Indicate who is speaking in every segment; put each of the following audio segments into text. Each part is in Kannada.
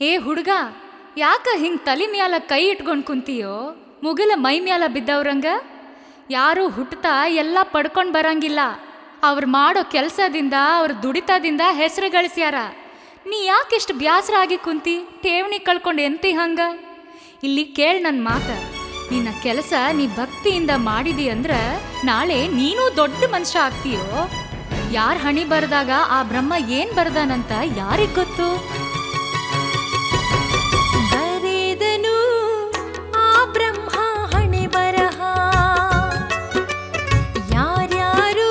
Speaker 1: ಏ ಹುಡುಗ ಯಾಕ ಹಿಂಗ್ ತಲಿ ಮ್ಯಾಲ ಕೈ ಇಟ್ಕೊಂಡ್ ಕುಂತೀಯೋ ಮುಗಿಲ ಮೈ ಮ್ಯಾಲ ಬಿದ್ದವ್ರಂಗ ಯಾರು ಹುಟ್ಟತಾ ಎಲ್ಲ ಪಡ್ಕೊಂಡ್ ಬರಂಗಿಲ್ಲ ಅವ್ರು ಮಾಡೋ ಕೆಲಸದಿಂದ ಅವ್ರ ದುಡಿತದಿಂದ ಹೆಸರು ಗಳಿಸ್ಯಾರ ನೀ ಯಾಕಿಷ್ಟು ಬ್ಯಾಸರ ಆಗಿ ಕುಂತಿ ಠೇವಣಿ ಕಳ್ಕೊಂಡು ಎಂತಿ ಹಂಗ ಇಲ್ಲಿ ಕೇಳ್ ನನ್ನ ಮಾತ ನಿನ್ನ ಕೆಲಸ ನೀ ಭಕ್ತಿಯಿಂದ ಮಾಡಿದಿ ಅಂದ್ರ ನಾಳೆ ನೀನು ದೊಡ್ಡ ಮನುಷ್ಯ ಆಗ್ತೀಯೋ ಯಾರ್ ಹಣಿ ಬರ್ದಾಗ ಆ ಬ್ರಹ್ಮ ಏನ್ ಬರ್ದಾನಂತ ಯಾರಿಗ್ ಗೊತ್ತು
Speaker 2: ಬರೆದನು ಆ ಬ್ರಹ್ಮ ಹಣೆ ಬರಹ ಯಾರ್ಯಾರು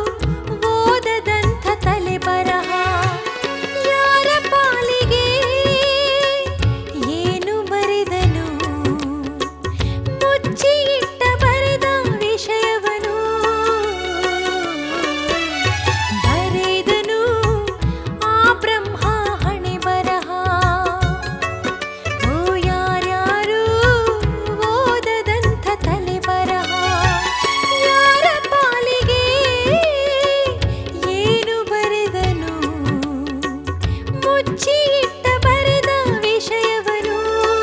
Speaker 2: ಓದದಂಥ ತಲೆ ಬರಹ ಯಾರ ಪಾಲಿಗೆ ಏನು ಬರೆದನು ಮುಚ್ಚಿ ಇಟ್ಟ ಬರೆದ ವಿಷಯವನು ಬರೆದನು ಆ ಬ್ರಹ್ಮ ಹಣೆ ಬರಹ ಓ ಯಾರ್ಯಾರು ಓದದಂಥ ತಲೆ ಬರಹ ಯಾರ ಪಾಲಿಗೆ ಏನು ಬರೆದನು ಮುಚ್ಚಿ ಇಟ್ಟ ಬರೆದ ವಿಷಯವನು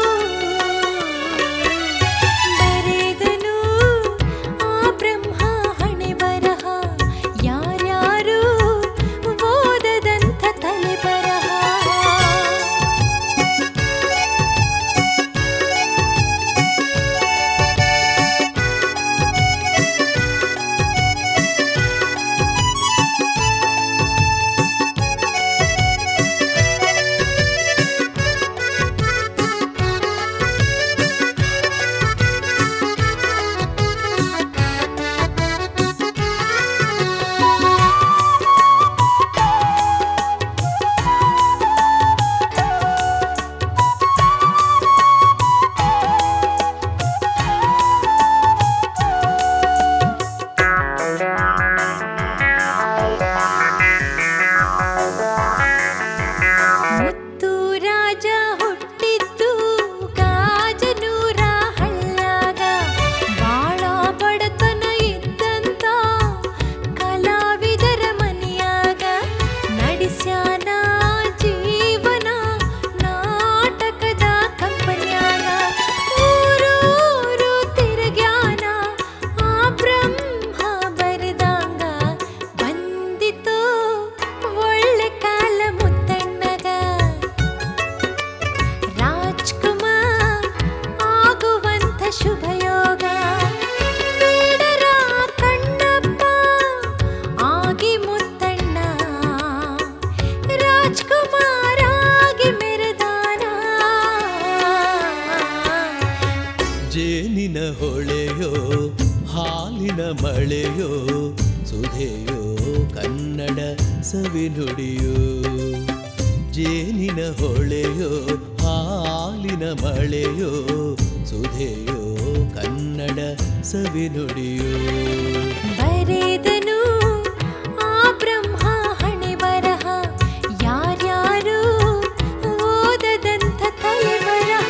Speaker 2: ಬರೆದನು ಆ ಬ್ರಹ್ಮ ಹಣೆ ಬರಹ ಯಾರ್ಯಾರು ಓದದಂಥ ತಲೆ ಬರಹ ಮುತ್ತು ರಾಜ ಹುಟ್ಟಿದ್ದು ಗಾಜನೂರ ಹಳ್ಳ್ಯಾಗ ಬಾಳ ಬಡತನ ಇದ್ದಂತ ಕಲಾವಿದರ ಮನೆಯಾಗ ನಡೆಸ್ಯಾನ ಜೀವನ ನಾಟಕದ ಕಂಪನ್ಯಾಗ ಊರೂರು ತಿರುಗ್ಯಾನ ಆ ಬ್ರಹ್ಮ ಬರೆದಂಗ ಬಂದಿತು ಒಳ್ಳೆ ಕಾಲ ಮುತ್ತಣ್ಣಗ ರಾಜ್ಕುಮಾರ್ ಆಗುವಂಥ ಶುಭಯೋಗ ಬೇಡರ ಕಣ್ಣಪ್ಪ ಆಗಿ ಮುತ್ತಣ್ಣ ರಾಜ್ಕುಮಾರ್ ಆಗಿ ಮೆರೆದಾನ
Speaker 3: ಜೇನಿನ ಹೊಳೆಯೋ ಹಾಲಿನ ಮಳೆಯೋ ಸುಧೆಯೋ ಕನ್ನಡ ಸವಿನುಡಿಯೋ ಜೇನಿನ ಹೊಳೆಯೋ ಹಾಲಿನ ಮಳೆಯೋ ಸುಧೆಯೋ ಕನ್ನಡ ಸವಿನುಡಿಯೋ
Speaker 2: ಬರೆದನು ಆ ಬ್ರಹ್ಮ ಹಣೆ ಬರಹ ಯಾರ್ಯಾರು ಓದದಂಥ ತಲೆ ಬರಹ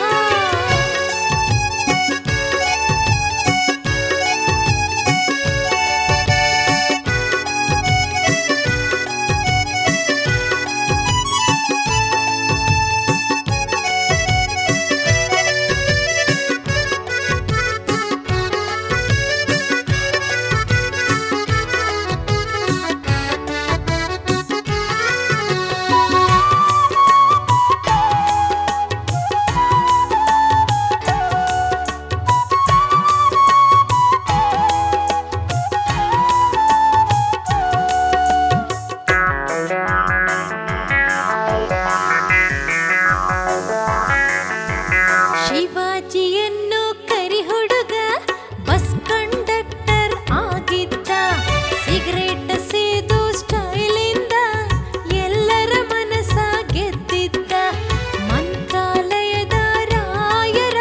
Speaker 2: ಶಿವಾಜಿಯನ್ನು ಕರಿ ಹುಡುಗ ಬಸ್ ಕಂಡಕ್ಟರ್ ಆಗಿದ್ದ ಸಿಗರೇಟ್ ಸೇದು ಸ್ಟೈಲಿಂದ ಎಲ್ಲರ ಮನಸ ಗೆದ್ದಿದ್ದ ಮಂತ್ರಾಲಯದ ರಾಯರ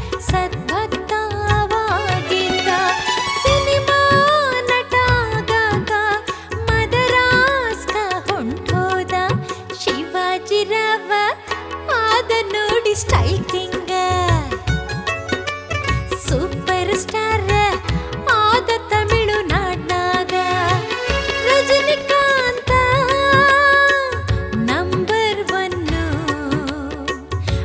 Speaker 2: ಸದ್ಭಕ್ತವಾಗಿದ್ದ ಸಿನಿಮಾ ನಟ ಆಗಾಗ ಮದರಾಸ್ಕ ಹೊಂಟೋದ ಶಿವಾಜಿರವ ಆದ ನೋಡಿ ಸ್ಟೈಲ್ ಕಿಂಗ ಸೂಪರ್ ಸ್ಟಾರ್ ಆದ ತಮಿಳುನಾಡ್ನಾಗ ರಜನಿಕಾಂತ ನಂಬರ್ ಒನ್ನು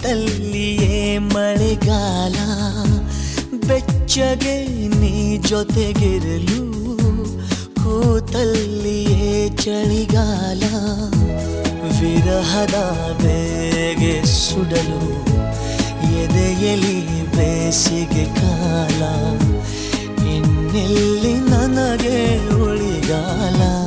Speaker 4: ನಿಂತಲ್ಲಿಯೇ ಮಳೆಗಾಲ ಬೆಚ್ಚಗೆ ನೀ ಜೊತೆಗಿರಲು ಕೂತಲ್ಲಿಯೇ ಚಳಿಗಾಲ ವಿರಹದ ಬೇಗೆ ಸುಡಲು ಎದೆಯಲಿ ಬೇಸಿಗೆ ಕಾಲ ಇನ್ನೆಲ್ಲಿ ನನಗೆ ಉಳಿಗಾಲ